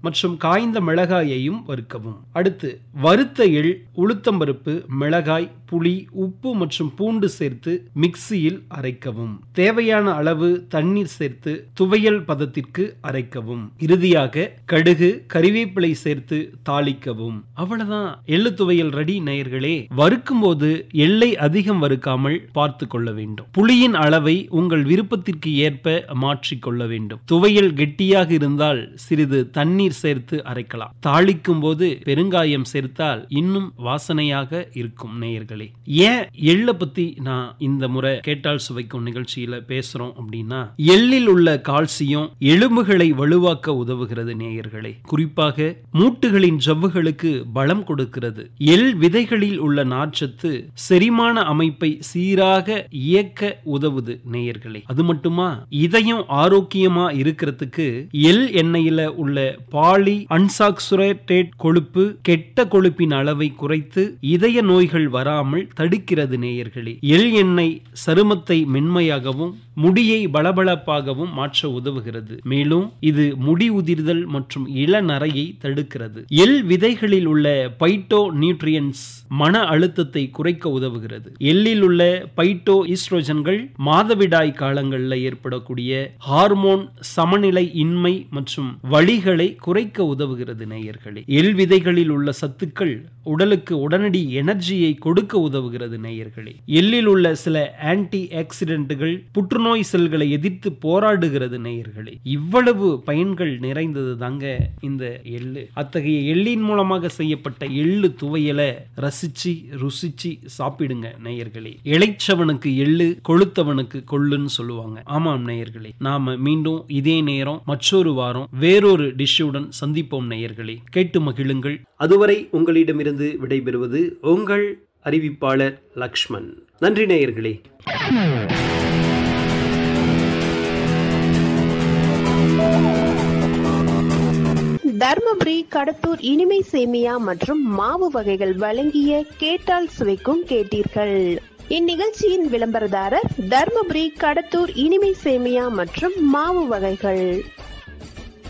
மற்றும் காய்ந்த மிளகாயையும் வறுக்கவும் அடுத்து வறுத்த எள் உளுத்தம்பருப்பு மிளகாய் புளி உப்பு மற்றும் பூண்டு சேர்த்து மிக்சியில் அரைக்கவும் தேவையான அளவு தண்ணீர் சேர்த்து துவையல் பதத்திற்கு அரைக்கவும் இறுதியாக கடுகு கறிவேப்பிலை சேர்த்து தாளிக்கவும் அவ்வளவுதான் எள்ளு துவையல் ரெடி நேயர்களே வறுக்கும் போது எள்ளை அதிகம் வறுக்காமல் பார்த்து கொள்ள வேண்டும் புளியின் அளவை உங்கள் விருப்பத்திற்கு ஏற்ப மாற்றிக்கொள்ள வேண்டும் துவையல் கெட்டியாக இருந்தால் சிறிது தண்ணீர் சேர்த்து அரைக்கலாம் தாளிக்கும் போது பெருங்காயம் சேர்த்தால் இன்னும் வாசனையாக இருக்கும் நேயர்களே ஏன் எள்ள பத்தி நான் இந்த முறை கேட்டால் சுவைக்கும் நிகழ்ச்சியில பேசுறோம் அப்படின்னா எள்ளில் உள்ள கால்சியம் எலும்புகளை வலுவாக்க உதவுகிறது நேயர்களே குறிப்பாக மூட்டுகளின் ஜவ்வுகளுக்கு பலம் கொடுக்கிறது எள் விதைகளில் உள்ள நார்ச்சத்து செரிமான அமைப்பை சீராக இயக்க உதவுது நேயர்களே அது மட்டுமா இதயம் ஆரோக்கியமா இருக்கிறதுக்கு எள் எண்ணெயில உள்ள பாலி அன்சாக்சுரேட்டேட் கொழுப்பு கெட்ட கொழுப்பின் அளவை குறைத்து இதய நோய்கள் வராமல் தடுக்கிறது நேயர்களே எள் எண்ணெய் சருமத்தை மென்மையாகவும் முடியை பளபளப்பாகவும் மாற்ற உதவுகிறது மேலும் இது முடி உதிர்தல் மற்றும் இளநரையை தடுக்கிறது எள் விதைகளில் உள்ள பைட்டோ நியூட்ரியன்ஸ் மன அழுத்தத்தை குறைக்க உதவுகிறது எள்ளில் உள்ள பைட்டோ ஈஸ்ட்ரோஜன்கள் மாதவிடாய் காலங்களில் ஏற்படக்கூடிய ஹார்மோன் சமநிலை இன்மை மற்றும் வலிகளை குறைக்க உதவுகிறது நேயர்களே எள் விதைகளில் உள்ள சத்துக்கள் உடலுக்கு உடனடி எனர்ஜியை கொடுக்க உதவுகிறது நேயர்களே எள்ளில் உள்ள சில ஆன்டி ஆக்சிடென்ட்டுகள் புற்றுநோய் செல்களை எதிர்த்து போராடுகிறது நேயர்களே இவ்வளவு பயன்கள் நிறைந்தது தாங்க இந்த எள்ளு அத்தகைய எள்ளின் மூலமாக செய்யப்பட்ட எள்ளு துவையலை ரசிச்சு ருசிச்சு சாப்பிடுங்க நேயர்களே இளைச்சவனுக்கு எள்ளு கொளுத்தவனுக்கு கொள்ளுன்னு சொல்லுவாங்க ஆமாம் நேயர்களே நாம மீண்டும் இதே நேரம் மற்றொரு வாரம் வேறொரு டிஷ்ஷுடன் சந்திப்போம் நேயர்களே கேட்டு மகிழுங்கள் அதுவரை உங்களிடமிருந்து விடைபெறுவது உங்கள் அறிவிப்பாளர் லக்ஷ்மண் நன்றி நேயர்களே தர்மபுரி கடத்தூர் இனிமை சேமியா மற்றும் மாவு வகைகள் வழங்கிய கேட்டால் சுவைக்கும் கேட்டீர்கள் இந்நிகழ்ச்சியின் விளம்பரதாரர் தர்மபுரி கடத்தூர் இனிமை சேமியா மற்றும் மாவு வகைகள்